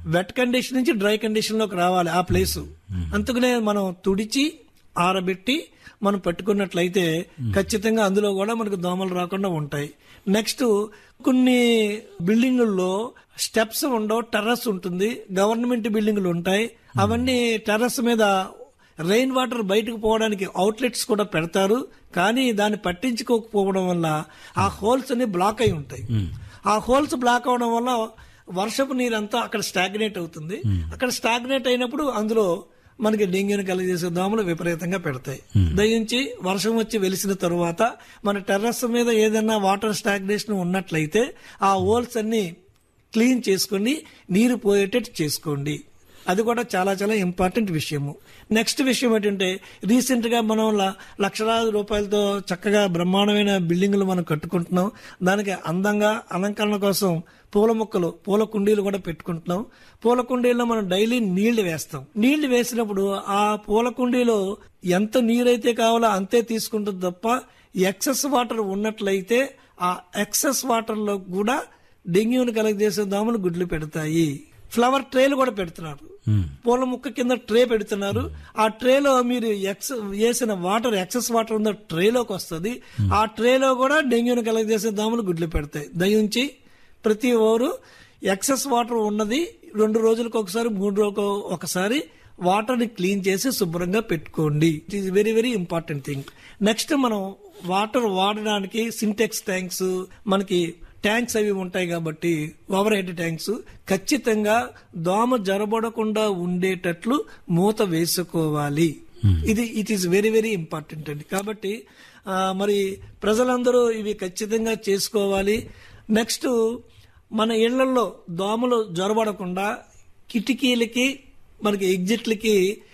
wet condition నుంచి dry condition లోకి రావాలి ఆ ప్లేస్ అందుకనే మనం తుడిచి ఆరబెట్టి మనం పెట్టుకున్నట్లయితే ఖచ్చితంగా అందులో కూడా మనకు దోమలు రాకుండా ఉంటాయి నెక్స్ట్ కొన్ని బిల్డింగుల్లో స్టెప్స్ ఉండవు టెర్రస్ ఉంటుంది గవర్నమెంట్ బిల్డింగులు ఉంటాయి అవన్నీ టెర్రస్ మీద రెయిన్ వాటర్ బయటకు పోవడానికి అవుట్లెట్స్ కూడా పెడతారు కానీ దాన్ని పట్టించుకోకపోవడం వల్ల ఆ హోల్స్ అన్ని బ్లాక్ అయి ఉంటాయి ఆ హోల్స్ బ్లాక్ అవడం వల్ల వర్షపు నీరంతా అక్కడ స్టాగ్నేట్ అవుతుంది అక్కడ స్టాగ్నేట్ అయినప్పుడు అందులో మనకి డెంగ్యూని కలిగజేసే దోమలు విపరీతంగా పెడతాయి దయించి వర్షం వచ్చి వెలిసిన తరువాత మన టెర్రస్ మీద ఏదైనా వాటర్ స్టాగ్నేషన్ ఉన్నట్లయితే ఆ హోల్స్ అన్ని క్లీన్ చేసుకొని నీరు పోయేటట్టు చేసుకోండి అది కూడా చాలా చాలా ఇంపార్టెంట్ విషయము నెక్స్ట్ విషయం ఏంటంటే రీసెంట్ గా మనం ల- లక్షలాది రూపాయలతో చక్కగా బ్రహ్మాండమైన బిల్డింగులు మనం కట్టుకుంటున్నాం దానికి అందంగా అలంకరణ కోసం పూల మొక్కలు పూల కుండీలు కూడా పెట్టుకుంటున్నాం పూల కుండీల్లో మనం డైలీ నీళ్లు వేస్తాం నీళ్లు వేసినప్పుడు ఆ పూల కుండీలో ఎంత నీరైతే కావాలో అంతే తీసుకుంటుంది తప్ప ఎక్సెస్ వాటర్ ఉన్నట్లయితే ఆ ఎక్సెస్ వాటర్ లో కూడా డెంగ్యూని కలగజేసే దోమలు గుడ్లు పెడతాయి ఫ్లవర్ ట్రేలు కూడా పెడుతున్నారు పూల ముక్క కింద ట్రే పెడుతున్నారు ఆ ట్రేలో మీరు ఎక్స్ వేసిన వాటర్ ఎక్సెస్ వాటర్ ఉందో ట్రేలోకి వస్తుంది ఆ ట్రేలో కూడా డెంగ్యూని కలగజేసే దోమలు గుడ్లు పెడతాయి దయించి ప్రతి ఓరు ఎక్సెస్ వాటర్ ఉన్నది రెండు రోజులకు ఒకసారి మూడు రోజులకు ఒకసారి వాటర్ ని క్లీన్ చేసి శుభ్రంగా పెట్టుకోండి it is very very important thing next మనం వాటర్ వాడడానికి సింటెక్స్ ట్యాంక్స్ మనకి ట్యాంక్స్ అవి ఉంటాయి కాబట్టి ఓవర్ హెడ్ ట్యాంక్స్ ఖచ్చితంగా దోమ జరబడకుండా ఉండేటట్లు మూత వేసుకోవాలి ఇది it is very very important అండి కాబట్టి ఆ, మరి ప్రజలందరూ ఇవి ఖచ్చితంగా చేసుకోవాలి నెక్స్ట్ మన ఇళ్లలో దోమలు జొరబడకుండా కిటికీలకి మనకి ఎగ్జిట్లకి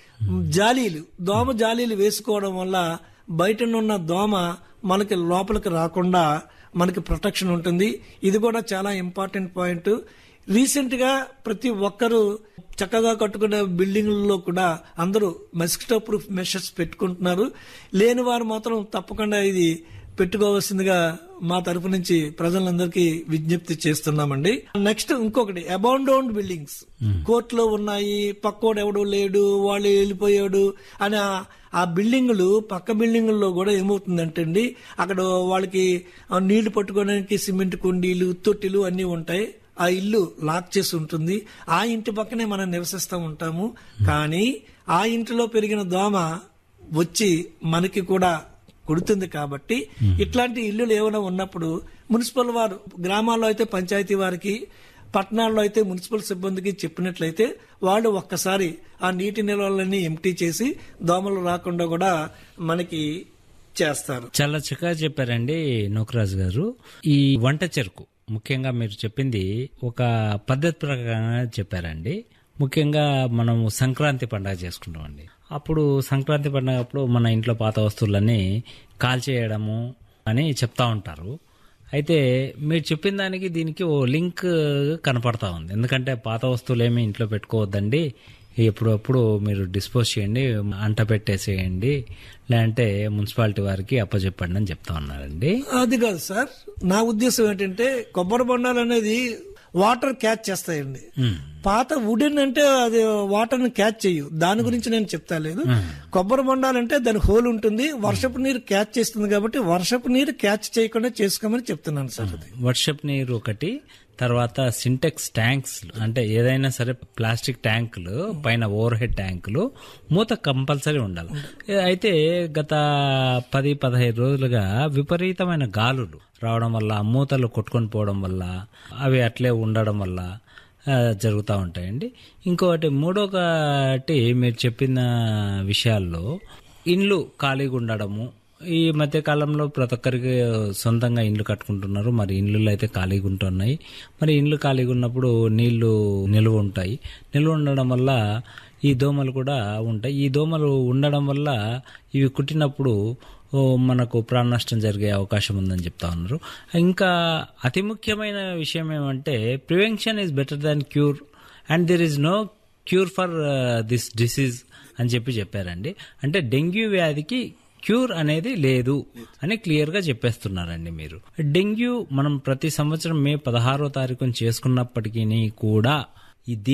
జాలీలు దోమ జాలీలు వేసుకోవడం వల్ల బయటనున్న దోమ మనకి లోపలికి రాకుండా మనకి ప్రొటెక్షన్ ఉంటుంది ఇది కూడా చాలా ఇంపార్టెంట్ పాయింట్ రీసెంట్ గా ప్రతి ఒక్కరూ చక్కగా కట్టుకునే బిల్డింగ్లలో కూడా అందరూ మస్కిటో ప్రూఫ్ మెషర్స్ పెట్టుకుంటున్నారు లేని వారు మాత్రం తప్పకుండా ఇది పెట్టుకోవాల్సిందిగా మా తరపు నుంచి ప్రజలందరికీ విజ్ఞప్తి చేస్తున్నామండి నెక్స్ట్ ఇంకొకటి అబౌండౌండ్ బిల్డింగ్స్ కోర్టులో ఉన్నాయి పక్కోడు ఎవడు లేడు వాళ్ళు వెళ్ళిపోయాడు అని ఆ- ఆ బిల్డింగులు పక్క బిల్డింగుల్లో కూడా ఏమవుతుందంటే అండి అక్కడ వాళ్ళకి ఆ నీళ్లు పట్టుకోవడానికి సిమెంట్ కుండీలు తొట్టిలు అన్ని ఉంటాయి ఆ ఇల్లు లాక్ చేసి ఉంటుంది ఆ ఇంటి పక్కనే మనం నివసిస్తూ ఉంటాము కానీ ఆ ఇంటిలో పెరిగిన దోమ వచ్చి మనకి కూడా కుడుతుంది కాబట్టి ఇట్లాంటి ఇల్లులు ఏమైనా ఉన్నప్పుడు మున్సిపల్ వారు గ్రామాల్లో అయితే పంచాయతీ వారికి పట్టణాల్లో అయితే మున్సిపల్ సిబ్బందికి చెప్పినట్లయితే వాళ్ళు ఒక్కసారి ఆ నీటి నిల్వలన్నీ ఎంటీ చేసి దోమలు రాకుండా కూడా మనకి చేస్తారు చాలా చక్కగా చెప్పారండి నూకరాజు గారు ఈ వంట చెరుకు ముఖ్యంగా మీరు చెప్పింది ఒక పద్ధతి ప్రకారంగా చెప్పారండి ముఖ్యంగా మనం సంక్రాంతి పండుగ చేసుకుంటామండి అప్పుడు సంక్రాంతి పండుగ అప్పుడు మన ఇంట్లో పాత వస్తువులన్నీ కాల్చేయడము అని చెప్తా ఉంటారు అయితే మీరు చెప్పిన దానికి దీనికి ఓ లింక్ కనపడతా ఉంది ఎందుకంటే పాత వస్తువులు ఏమి ఇంట్లో పెట్టుకోవద్దండి ఎప్పుడప్పుడు మీరు డిస్పోజ్ చేయండి అంట పెట్టేసేయండి లేదంటే మున్సిపాలిటీ వారికి అప్పచెప్పండి అని చెప్తా ఉన్నారండి అది కాదు సార్ నా ఉద్దేశం ఏంటంటే కొబ్బరి బొండాలు అనేది వాటర్ క్యాచ్ చేస్తాయండి పాత వుడెన్ అంటే అది వాటర్ ని క్యాచ్ చేయు దాని గురించి నేను చెప్తా లేదు కొబ్బరి బొండాలంటే దాని హోల్ ఉంటుంది వర్షపు నీరు క్యాచ్ చేస్తుంది కాబట్టి వర్షపు నీరు క్యాచ్ చేయకుండా చేసుకోమని చెప్తున్నాను సార్ అది వర్షప్ నీరు ఒకటి తర్వాత సింటెక్స్ ట్యాంక్స్ అంటే ఏదైనా సరే ప్లాస్టిక్ ట్యాంకులు పైన ఓవర్ హెడ్ ట్యాంకులు మూత కంపల్సరీ ఉండాలి అయితే గత పది పదహైదు రోజులుగా విపరీతమైన గాలులు రావడం వల్ల మూతలు కొట్టుకొని పోవడం వల్ల అవి అట్లే ఉండడం వల్ల ఆ, జరుగుతూ ఉంటాయండి ఇంకొకటి మూడొకటి మీరు చెప్పిన విషయాల్లో ఇండ్లు ఖాళీగా ఉండడము ఈ మధ్య కాలంలో ప్రతి ఒక్కరికి సొంతంగా ఇండ్లు కట్టుకుంటున్నారు మరి ఇండ్లు అయితే ఖాళీగా ఉంటున్నాయి మరి ఇండ్లు ఖాళీగా ఉన్నప్పుడు నీళ్లు నిల్వ ఉంటాయి నిల్వ ఉండడం వల్ల ఈ దోమలు కూడా ఉంటాయి ఈ దోమలు ఉండడం వల్ల ఇవి కుట్టినప్పుడు ఓ, మనకు ప్రాణ నష్టం జరిగే అవకాశం ఉందని చెప్తా ఉన్నారు ఇంకా అతి ముఖ్యమైన విషయం ఏమంటే prevention is better than cure and there is no cure for this disease అని చెప్పి చెప్పారండి అంటే డెంగ్యూ వ్యాధికి క్యూర్ అనేది లేదు అని క్లియర్ గా చెప్పేస్తున్నారండి మీరు డెంగ్యూ మనం ప్రతి సంవత్సరం మే పదహారో తారీఖున చేసుకున్నప్పటికీ కూడా ఇది